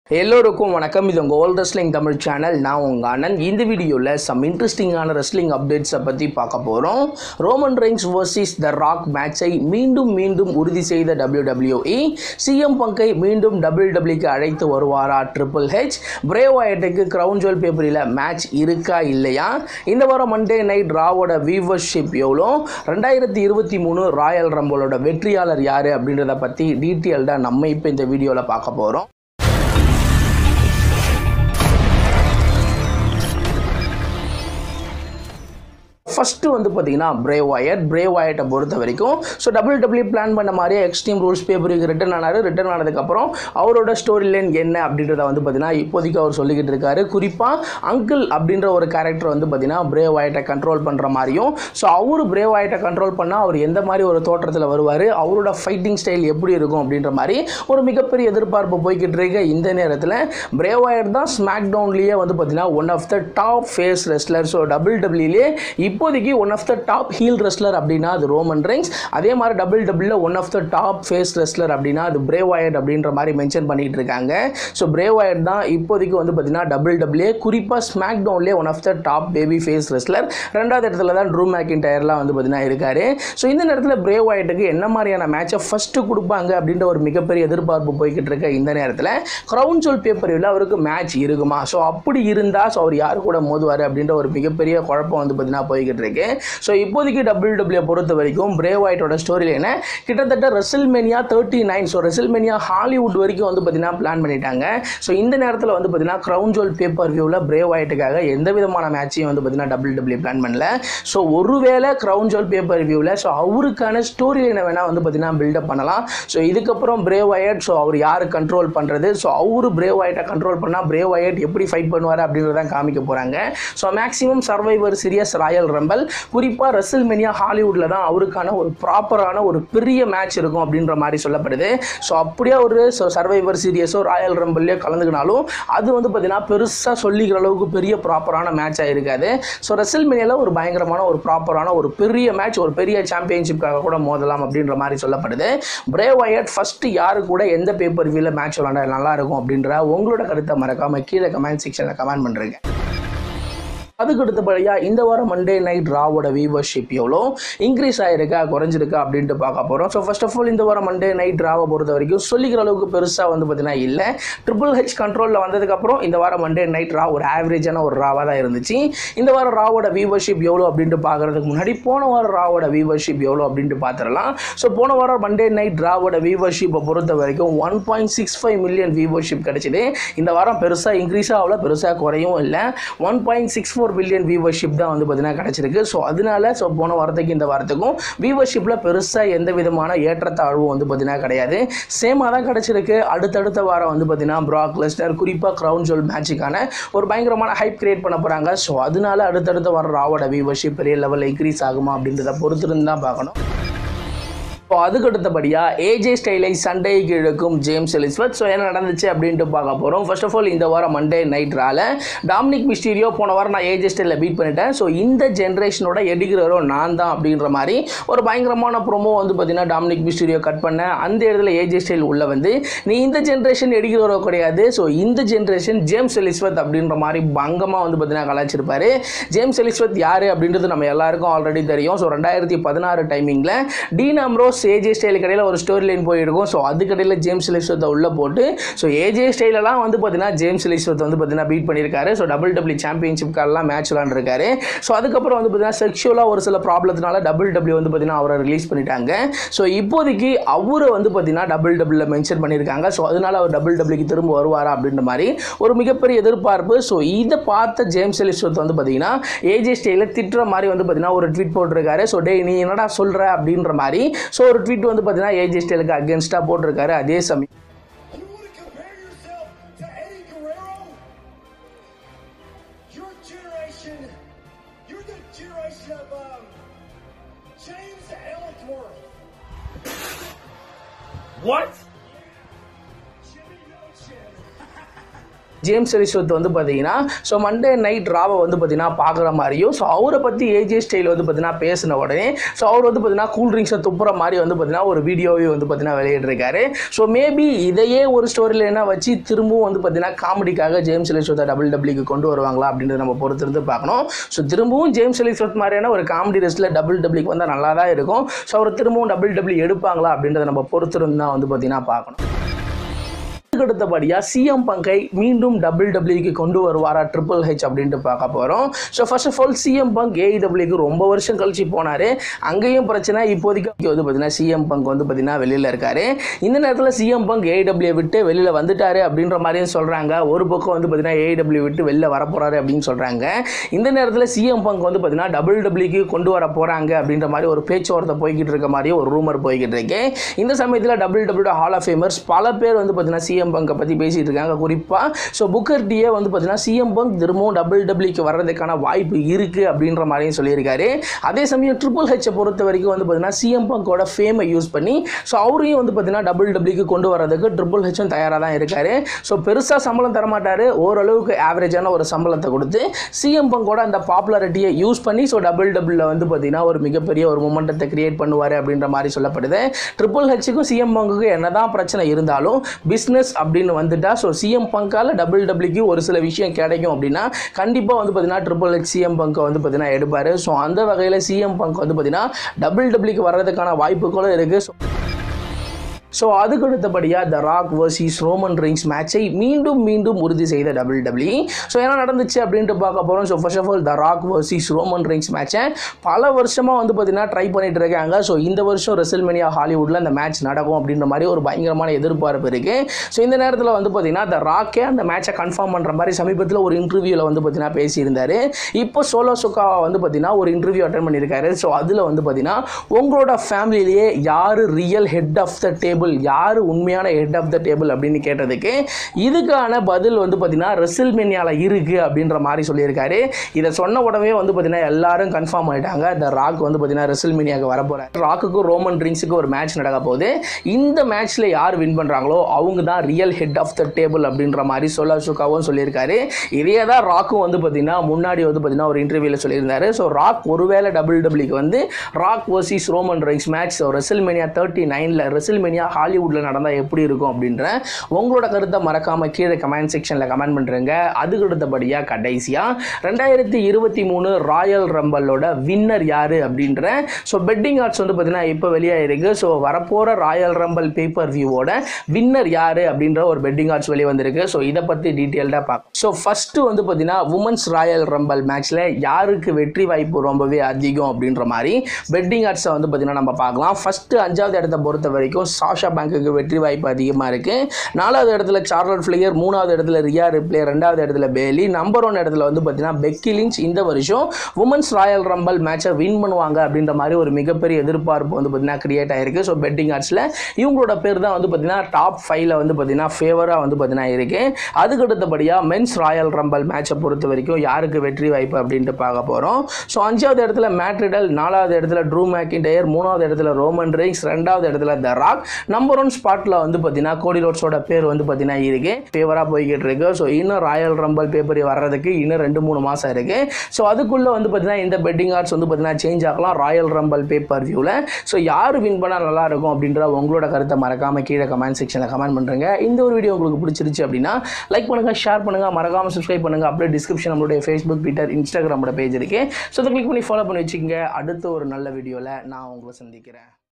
எல்லோருக்கும் வணக்கம் இது உங்கள் ஓல்ட் ரெஸ்லிங் தமிழ் சேனல் நான் உங்கள் அண்ணன் இந்த வீடியோவில் சம் இன்ட்ரெஸ்டிங்கான ரெஸ்லிங் அப்டேட்ஸை பற்றி பார்க்க போகிறோம் Roman Reigns versus the Rock மேட்சை மீண்டும் மீண்டும் உறுதி செய்த WWE சிஎம் பங்கை மீண்டும் டபிள்யூடபிள்யூக்கு அழைத்து வருவாரா ட்ரிபிள் ஹெச் பிரேவாயட்டுக்கு கிரவுன் ஜுவல் பேப்பரில் மேட்ச் இருக்கா இல்லையா இந்த வாரம் மண்டே நைட் ராவோட வியூவர்ஷிப் எவ்வளோ ரெண்டாயிரத்தி இருபத்தி மூணு ராயல் ரம்போலோட வெற்றியாளர் யார் அப்படின்றத பற்றி டீட்டெயில்டாக நம்ம இப்போ இந்த வீடியோவில் பார்க்க போகிறோம் ஃபஸ்ட்டு வந்து பார்த்தீங்கன்னா பிரேவ் வாயட் பிரேவ் வாயட்டை பொறுத்த வரைக்கும் ஸோ டபுள் டபிள்யூ பிளான் பண்ண மாதிரியே எக்ஸ்ட்ரீம் ரூல்ஸ் பேப்பருக்கு ரிட்டர்ன் ஆனார் ரிட்டர்ன் ஆனதுக்கப்புறம் அவரோட ஸ்டோரி லைன் என்ன அப்படின்றத வந்து பார்த்தீங்கன்னா இப்போதைக்கு அவர் சொல்லிக்கிட்டு இருக்காரு குறிப்பாக அங்கிள் அப்படின்ற ஒரு கேரக்டர் வந்து பார்த்தீங்கன்னா பிரேவ் வாயட்டை கண்ட்ரோல் பண்ணுற மாதிரியும் ஸோ அவர் பிரேவ் வாயட்டை கண்ட்ரோல் பண்ணால் அவர் எந்த மாதிரி ஒரு தோற்றத்தில் வருவார் அவரோட ஃபைட்டிங் ஸ்டைல் எப்படி இருக்கும் அப்படின்ற மாதிரி ஒரு மிகப்பெரிய எதிர்பார்ப்பு போய்கிட்டு இருக்க இந்த நேரத்தில் பிரேவ் வாயட் தான் ஸ்மாக் டவுன்லேயே வந்து பார்த்தீங்கன்னா one of the top face wrestler so double டபிள்யூலே இப்போதைக்கு one of the top heel wrestler அப்படின்னா அது ரோமன் ரெயின்ஸ் அதே மாதிரி டபுள் டபுள்ல one of the top face wrestler அப்படின்னா அது பிரே வாயட் அப்படின்ற மாதிரி மென்ஷன் பண்ணிட்டு இருக்காங்க ஸோ பிரே வாயட் தான் இப்போதைக்கு வந்து பார்த்தீங்கன்னா டபுள் டபுள்ஏ குறிப்பாக ஸ்மாக் டவுன்லேயே one of the top baby face wrestler ரெண்டாவது இடத்துல தான் ட்ரூ மேக்கின் டயர்லாம் வந்து பார்த்தீங்கன்னா இருக்காரு ஸோ இந்த நேரத்தில் பிரே வாயட்டுக்கு என்ன மாதிரியான மேட்சை ஃபஸ்ட்டு கொடுப்பாங்க அப்படின்ற ஒரு மிகப்பெரிய எதிர்பார்ப்பு போய்கிட்டு இருக்க இந்த நேரத்தில் க்ரௌன் சொல் பேப்பரில் அவருக்கு மேட்ச் இருக்குமா ஸோ அப்படி இருந்தால் ஸோ அவர் யார் கூட மோதுவார் அப்படின்ற ஒரு மிகப்பெரிய குழப்பம் வந்து பார்த்தீங்கன்னா போய்கிட்டு இருக்கு ஸோ இப்போதைக்கு டபிள்யூ டபிள்யூ பொறுத்த வரைக்கும் பிரே வாய்ட்டோட ஸ்டோரியில் என்ன கிட்டத்தட்ட wrestlemania thirty nine so wrestlemania Hollywood வரைக்கும் வந்து பார்த்தீங்கன்னா பிளான் பண்ணிட்டாங்க ஸோ இந்த நேரத்தில் வந்து பார்த்தீங்கன்னா க்ரௌன் ஜோல் பேப்பர் வியூவில் பிரே வாய்ட்டுக்காக எந்த விதமான மேட்சையும் வந்து பார்த்தீங்கன்னா டபிள்யூ டபிள்யூ பிளான் பண்ணல ஸோ ஒருவேளை க்ரௌன் ஜோல் பேப்பர் வியூவில் ஸோ அவருக்கான ஸ்டோரி லைனை வேணால் வந்து பார்த்தீங்கன்னா பில்டப் பண்ணலாம் ஸோ இதுக்கப்புறம் பிரே வாயட் ஸோ அவர் யார் கண்ட்ரோல் பண்ணுறது ஸோ அவரு பிரே வாய்ட்டை கண்ட்ரோல் பண்ணால் பிரே வாயட் எப்படி ஃபைட் பண்ணுவார் அப்படின்றதான் காமிக்க போகிறாங்க so maximum survivor series royal rumble குறிப்பாக ரெசில் மெனியா ஹாலிவுட்டில் தான் அவருக்கான ஒரு ப்ராப்பரான ஒரு பெரிய மேட்ச் இருக்கும் அப்படின்ற மாதிரி சொல்லப்படுது ஸோ அப்படியே ஒரு சர்வைவர் சீரியஸோ ராயல் ரம்பிள்லையோ கலந்துக்கினாலும் அது வந்து பார்த்தீங்கன்னா பெருசாக சொல்லிக்கிற அளவுக்கு பெரிய ப்ராப்பரான மேட்சாக இருக்காது ஸோ ரெசில் மெனியாவில் ஒரு பயங்கரமான ஒரு ப்ராப்பரான ஒரு பெரிய மேட்ச் ஒரு பெரிய சாம்பியன்ஷிப்காக கூட மோதலாம் அப்படின்ற மாதிரி சொல்லப்படுது பிரே வயட் ஃபஸ்ட்டு யாரு கூட எந்த பேப்பர் வியூவில் மேட்ச் விளாண்டா நல்லா இருக்கும் அப்படின்ற உங்களோட கருத்தை மறக்காமல் கீழே கமெண்ட் செக்ஷனில் கமெண்ட் பண்ணுறீங்க அதுக்கு அடுத்தபடியாக இந்த வாரம் மண்டே நைட் ராவோட வியூவர்ஷிப் எவ்வளோ இன்க்ரீஸ் ஆகிருக்கா குறைஞ்சிருக்கா அப்படின்ட்டு பார்க்க போகிறோம் ஸோ ஃபர்ஸ்ட் ஆஃப் ஆல் இந்த வாரம் மண்டே நைட் ராவை பொறுத்த வரைக்கும் சொல்லிக்கிற அளவுக்கு பெருசாக வந்து பார்த்தீங்கன்னா இல்லை ட்ரிபிள் ஹெச் கண்ட்ரோலில் வந்ததுக்கப்புறம் இந்த வாரம் மண்டே நைட் ரா ஒரு ஆவரேஜான ஒரு ராவாக தான் இருந்துச்சு இந்த வாரம் ராவோட வியூவர்ஷிப் எவ்வளோ அப்படின்ட்டு பார்க்குறதுக்கு முன்னாடி போன வாரம் ராவோட வியூவர்ஷிப் எவ்வளோ அப்படின்ட்டு பார்த்துடலாம் ஸோ போன வாரம் மண்டே நைட் ராவோட வியூவர்ஷிப்பை பொறுத்த வரைக்கும் one point six five million viewership கிடச்சிது இந்த வாரம் பெருசாக இன்க்ரீஸ் ஆகல பெருசாக குறையும் இல்லை one point six four billion viewership தான் வந்து பார்த்தீங்கன்னா கிடச்சிருக்கு ஸோ அதனால ஸோ போன வாரத்துக்கு இந்த வாரத்துக்கும் வியூவர்ஷிப்பில் பெருசாக எந்த விதமான ஏற்றத்தாழ்வும் வந்து பார்த்தீங்கன்னா கிடையாது சேமாக தான் கிடச்சிருக்கு அடுத்தடுத்த வாரம் வந்து பார்த்தீங்கன்னா ப்ராக் லெஸ்னர் குறிப்பாக க்ரௌன் ஜோல் மேட்சுக்கான ஒரு பயங்கரமான ஹைப் கிரியேட் பண்ண போகிறாங்க ஸோ அதனால அடுத்தடுத்த வாரம் ராவோட வியூவர்ஷிப் பெரிய லெவலில் இன்க்ரீஸ் ஆகுமா அப்படின்றத பொறுத்திருந்து தான் பார்க்கணும் இப்போ அதுக்கு அடுத்தபடியாக ஏஜே ஸ்டைலை சண்டைக்கு இழுக்கும் ஜேம்ஸ் எலிஸ்பெத் ஸோ என்ன நடந்துச்சு அப்படின்ட்டு பார்க்க போகிறோம் ஃபர்ஸ்ட் ஆஃப் ஆல் இந்த வாரம் மண்டே நைட் ரால டாமினிக் மிஸ்டீரியோ போன வாரம் நான் ஏஜே ஸ்டைலில் பீட் பண்ணிட்டேன் ஸோ இந்த ஜென்ரேஷனோட எடுக்கிறவரோ நான் தான் அப்படின்ற மாதிரி ஒரு பயங்கரமான ப்ரோமோ வந்து பார்த்தீங்கன்னா டாமினிக் மிஸ்டீரியோ கட் பண்ண அந்த இடத்துல ஏஜே ஸ்டைல் உள்ள வந்து நீ இந்த ஜென்ரேஷன் எடுக்கிறவரோ கிடையாது ஸோ இந்த ஜென்ரேஷன் ஜேம்ஸ் எலிஸ்பெத் அப்படின்ற மாதிரி பங்கமாக வந்து பார்த்தீங்கன்னா கலாச்சிருப்பாரு ஜேம்ஸ் எலிஸ்பெத் யார் அப்படின்றது நம்ம எல்லாருக்கும் ஆல்ரெடி தெரியும் ஸோ ரெண்டாயிரத்தி பதினாறு டைமிங்கில் டீன் அம்ரோஸ் ஏஜே ஸ்டைல் கடையில் ஒரு ஸ்டோரி லைன் போயிருக்கும் ஸோ அதுக்கடையில் ஜேம்ஸ் எலிஸ்வத்தை உள்ளே போட்டு ஸோ ஏஜே ஸ்டைலெலாம் வந்து பார்த்தீங்கன்னா ஜேம்ஸ் எலிஸ்வத்தை வந்து பார்த்தீங்கன்னா பீட் பண்ணியிருக்காரு ஸோ டபுள் டபிள்யூ சாம்பியன்ஷிப்காரெல்லாம் மேட்ச் விளாண்டுருக்காரு ஸோ அதுக்கப்புறம் வந்து பார்த்தீங்கன்னா செக்ஷுவலாக ஒரு சில ப்ராப்ளத்தினால டபுள் டபிள்யூ வந்து பார்த்தீங்கன்னா அவரை ரிலீஸ் பண்ணிட்டாங்க ஸோ இப்போதைக்கு அவரை வந்து பார்த்தீங்கன்னா டபுள் டபுளில் மென்ஷன் பண்ணியிருக்காங்க ஸோ அதனால அவர் டபுள் டபிள்யூக்கு திரும்ப வருவாரா அப்படின்ற மாதிரி ஒரு மிகப்பெரிய எதிர்பார்ப்பு ஸோ இதை பார்த்த ஜேம்ஸ் எலிஸ்வத் வந்து பார்த்தீங்கன்னா ஏஜே ஸ்டைலில் திட்டுற மாதிரி வந்து பார்த்தீங்கன்னா ஒரு ட்வீட் போட்டிருக்காரு ஸோ டே நீ என்னடா சொல்கிற அப்படின்ற மாதிரி ஸோ ஒரு ட்வீட் வந்து பார்த்தீங்கன்னா ஏஜே ஸ்டைலுக்கு அகேன்ஸ்டாக போட்டிருக்காரு அதே சமயம் You want to compare yourself to Eddie Guerrero? Your generation, you're the generation of um, James Ellsworth. What? Jimmy No Chin. James Ellsworth வந்து பார்த்தீங்கன்னா ஸோ மண்டே நைட் ராவை வந்து பார்த்தீங்கன்னா பார்க்குற மாதிரியும் ஸோ அவரை பற்றி ஏஜே ஸ்டைல் வந்து பார்த்தீங்கன்னா பேசின உடனே ஸோ அவர் வந்து பார்த்தீங்கன்னா கூல் ட்ரிங்க்ஸை துப்புற மாதிரி வந்து பார்த்தீங்கன்னா ஒரு வீடியோவே வந்து பார்த்தீங்கன்னா வெளியிட்டிருக்காரு ஸோ மேபி இதையே ஒரு ஸ்டோரியில் என்ன வச்சு திரும்பவும் வந்து பார்த்தீங்கன்னா காமெடிக்காக ஜேம்ஸ் எலிஸ்வத்தை டபுள் டபிள்யூக்கு கொண்டு வருவாங்களா அப்படின்றத நம்ம பொறுத்திருந்து பார்க்கணும் ஸோ திரும்பவும் ஜேம்ஸ் எலிஸ்வத் மாதிரியான ஒரு காமெடி ரெஸ்ட்டில் டபுள் டபிள்யூக்கு வந்தால் நல்லா தான் இருக்கும் ஸோ அவர் திரும்பவும் டபுள் டபிள்யூ எடுப்பாங்களா அப்படின்றத நம்ம பொறுத்திருந்து தான் வந்து பார்த்தீங்கன்னா பார்க்கணும் அதுக்கு அடுத்தபடியாக சிஎம் பங்கை மீண்டும் டபுள் டபிள்யூக்கு கொண்டு வருவாரா ட்ரிபிள் ஹெச் அப்படின்ட்டு பார்க்க போகிறோம் so first of all CM Punk ஏஇடபிள்யூக்கு ரொம்ப வருஷம் கழிச்சு போனார் அங்கேயும் பிரச்சனை இப்போதைக்கு வந்து பார்த்தீங்கன்னா சிஎம் பங்க் வந்து பார்த்தீங்கன்னா வெளியில் இருக்காரு இந்த நேரத்தில் சிஎம் பங்க் ஏஇடபிள்யூ விட்டு வெளியில் வந்துட்டாரு அப்படின்ற மாதிரியும் சொல்கிறாங்க ஒரு பக்கம் வந்து பார்த்தீங்கன்னா ஏஇடபிள்யூ விட்டு வெளில வர போகிறாரு அப்படின்னு சொல்கிறாங்க இந்த நேரத்தில் சிஎம் பங்க் வந்து பார்த்தீங்கன்னா டபுள் டபிள்யூக்கு கொண்டு வர போகிறாங்க அப்படின்ற மாதிரி ஒரு பேச்சுவார்த்தை போய்கிட்டு இருக்க மாதிரி ஒரு ரூமர் போய்கிட்டு இருக்கு இந்த சமயத்தில் double W hall of famers பல பேர் வந்து பார்த்தீங்கன்னா சிஎம் பங்கை பற்றி பேசிகிட்டு இருக்காங்க குறிப்பாக ஸோ புக்கர் டியே வந்து பார்த்தீங்கன்னா சிஎம் பங்க் திரும்பவும் டபுள் டபிள்யூக்கு வர்றதுக்கான வாய்ப்பு இருக்குது அப்படின்ற மாதிரியும் சொல்லியிருக்காரு அதே சமயம் ட்ரிபிள் ஹெச்சை பொறுத்த வரைக்கும் வந்து பார்த்தீங்கன்னா சிஎம் பங்கோட ஃபேமை யூஸ் பண்ணி ஸோ அவரையும் வந்து பார்த்தீங்கன்னா டபுள் டபிள்யூக்கு கொண்டு வரதுக்கு ட்ரிபிள் ஹெச்சும் தயாராக தான் இருக்காரு ஸோ பெருசாக சம்பளம் தரமாட்டார் ஓரளவுக்கு ஆவரேஜான ஒரு சம்பளத்தை கொடுத்து சிஎம் பங்கோட அந்த பாப்புலாரிட்டியை யூஸ் பண்ணி ஸோ டபுள் டபுளில் வந்து பார்த்தீங்கன்னா ஒரு மிகப்பெரிய ஒரு மொமெண்டத்தை கிரியேட் பண்ணுவார் அப்படின்ற மாதிரி சொல்லப்படுது ட்ரிபிள் ஹெச்சுக்கும் சிஎம் பங்குக்கும் என்னதான் பிரச்சனை இருந்தாலும் பிஸ்னஸ் அப்படின்னு வந்துட்டா ஸோ சிஎம் பங்கால் டபுள் டபிள்யூக்கு ஒரு சில விஷயம் கிடைக்கும் அப்படின்னா கண்டிப்பாக வந்து பார்த்தீங்கன்னா ட்ரிபிள் ஹெச் சிஎம் பங்கை வந்து பார்த்தீங்கன்னா எடுப்பார் ஸோ அந்த வகையில் சிஎம் பங்க் வந்து பார்த்தீங்கன்னா டபுள் டபிள்யூக்கு வர்றதுக்கான வாய்ப்புகளும் இருக்குது ஸோ ஸோ அதுக்கு அடுத்தபடியாக the Rock versus Roman Reigns மேட்சை மீண்டும் மீண்டும் உறுதி செய்த டபுள் டபிள்யூ ஸோ என்ன நடந்துச்சு அப்படின்ட்டு பார்க்க போகிறோம் so first of all the Rock versus Roman Reigns மேட்சை பல வருஷமாக வந்து பார்த்தீங்கன்னா ட்ரை பண்ணிட்டு இருக்காங்க ஸோ இந்த வருஷம் ரெசல்மெனியா ஹாலிவுட்டில் அந்த மேட்ச் நடக்கும் அப்படின்ற மாதிரி ஒரு பயங்கரமான எதிர்பார்ப்பு இருக்குது ஸோ இந்த நேரத்தில் வந்து பார்த்தீங்கன்னா த ராக்கே அந்த மேட்சை கன்ஃபார்ம் பண்ணுற மாதிரி சமீபத்தில் ஒரு இன்டர்வியூவில் வந்து பார்த்தீங்கன்னா பேசியிருந்தார் இப்போ சோலோ சுக்காவா வந்து பார்த்தீங்கன்னா ஒரு இன்டர்வியூ அட்டன் பண்ணியிருக்காரு ஸோ அதில் வந்து பார்த்தீங்கன்னா உங்களோட ஃபேமிலியிலேயே யார் real head of the table யார் உண்மையான ஹெட் ஆஃப் த டேபிள் அப்படின்னு கேட்டதுக்கு இதுக்கான பதில் வந்து பார்த்தீங்கன்னா ரெசில்மெனியாவில் இருக்குது அப்படின்ற மாதிரி சொல்லியிருக்காரு இதை சொன்ன உடனே வந்து பார்த்தீங்கன்னா எல்லாரும் கன்ஃபார்ம் ஆகிட்டாங்க இந்த ராக் வந்து பார்த்தீங்கன்னா ரெசில்மெனியாவுக்கு வர போகிறார் ராக்குக்கும் ரோமன் ட்ரிங்க்ஸுக்கும் ஒரு மேட்ச் நடக்க போகுது இந்த மேட்ச்சில் யார் வின் பண்ணுறாங்களோ அவங்க தான் real head of the table அப்படின்ற மாதிரி சொல்ல சுக்காவும் சொல்லியிருக்காரு இதே தான் ராக்கும் வந்து பார்த்தீங்கன்னா முன்னாடி வந்து பார்த்தீங்கன்னா ஒரு இன்டர்வியூவில் சொல்லியிருந்தாரு ஸோ ராக் ஒருவேளை டபுள் டபிள்யூக்கு வந்து ராக் வர்சஸ் ரோமன் ட்ரிங்க்ஸ் மேட்ச் ஸோ ரெசில்மெனியா தேர்ட்டி நைனில் ரெசில்மெனியா ஹாலிவுட்டில் நடந்தால் எப்படி இருக்கும் அப்படின்ற உங்களோட கருத்தை மறக்காமல் கீழே கமெண்ட் செக்ஷனில் கமெண்ட் பண்ணுறேங்க அதுக்கு அடுத்தபடியாக கடைசியாக ரெண்டாயிரத்தி இருபத்தி மூணு ராயல் ரம்பலோட வின்னர் யார் அப்படின்ற ஸோ பெட்டிங் ஆர்ட்ஸ் வந்து பார்த்தீங்கன்னா இப்போ வெளியாகிருக்கு ஸோ வரப்போகிற ராயல் ரம்பல் பேப்பர் வியூவோட வின்னர் யார் அப்படின்ற ஒரு பெட்டிங் ஆர்ட்ஸ் வெளியே வந்திருக்கு ஸோ இதை பற்றி டீட்டெயில்டாக பார்க்கலாம் ஸோ ஃபஸ்ட்டு வந்து பார்த்தீங்கன்னா உமன்ஸ் ராயல் ரம்பல் மேட்ச்சில் யாருக்கு வெற்றி வாய்ப்பு ரொம்பவே அதிகம் அப்படின்ற மாதிரி பெட்டிங் ஆர்ட்ஸை வந்து பார்த்தீங்கன்னா நம்ம பார்க்கலாம் ஃபஸ்ட்டு அஞ்சாவது இடத்த பொறுத்த வரைக்கும் சாஷா பேங்க்குக்கு வெற்றி வாய்ப்பு அதிகமாக இருக்குது நாலாவது இடத்துல சார்லட் ஃபிளியர் மூணாவது இடத்துல ரியா ரிப்ளே ரெண்டாவது இடத்துல பேலி நம்பர் ஒன் இடத்துல வந்து பார்த்தீங்கன்னா பெக்கி லிஞ்ச் இந்த வருஷம் உமன்ஸ் ராயல் ரம்பல் மேட்சை வின் பண்ணுவாங்க அப்படின்ற மாதிரி ஒரு மிகப்பெரிய எதிர்பார்ப்பு வந்து பார்த்தீங்கன்னா கிரியேட் ஆயிருக்கு ஸோ பெட்டிங் ஆர்ட்ஸில் இவங்களோட பேர் தான் வந்து பார்த்தீங்கன்னா டாப் ஃபைவ்ல வந்து பார்த்தீங்கன்னா ஃபேவராக வந்து பார்த்தீங்கன்னா இருக்கு அதுக்கு அடுத்தபடியாக மென்ஸ் ராயல் ரம்பல் மேட்சை பொறுத்த வரைக்கும் யாருக்கு வெற்றி வாய்ப்பு அப்படின்ட்டு பார்க்க போகிறோம் ஸோ அஞ்சாவது இடத்துல மேட்ரிடல் நாலாவது இடத்துல ட்ரூ மேக்கின்டயர் மூணாவது இடத்துல ரோமன் ரிங்ஸ் ரெண்டாவது இடத்துல த ராக் நம்பர் ஒன் ஸ்பாட்டில் வந்து பார்த்தீங்கன்னா கோடி ரோட்ஸோட பேர் வந்து பார்த்தீங்கன்னா இருக்கு ஃபேவராக போய்கிட்டு இருக்கு ஸோ இன்னும் ராயல் ரம்பல் பேப்பர் வர்றதுக்கு இன்னும் ரெண்டு மூணு மாதம் இருக்கு ஸோ அதுக்குள்ளே வந்து பார்த்தீங்கன்னா இந்த பெட்டிங் ஆர்ட்ஸ் வந்து பார்த்தீங்கன்னா சேஞ்ச் ஆகலாம் ராயல் ரம்பல் பேப்பர் வியூவில் ஸோ யார் வின் பண்ணால் நல்லா இருக்கும் அப்படின்ற உங்களோட கருத்தை மறக்காம கீழே கமெண்ட் செக்ஷனில் கமெண்ட் பண்ணுறேங்க இந்த ஒரு வீடியோ உங்களுக்கு பிடிச்சிருச்சு அப்படின்னா லைக் பண்ணுங்க ஷேர் பண்ணுங்க மறக்காம சப்ஸ்கிரைப் பண்ணுங்க அப்படியே டிஸ்கிரிப்ஷன் நம்மளுடைய ஃபேஸ்புக் ட்விட்டர் இன்ஸ்டாகிராமோட பேஜ் இருக்கு ஸோ அதை கிளிக் பண்ணி ஃபாலோ பண்ணி வச்சுக்கோங்க அடுத்த ஒரு நல்ல வீடியோவில் நான் உங்களை சந்திக்கிறேன்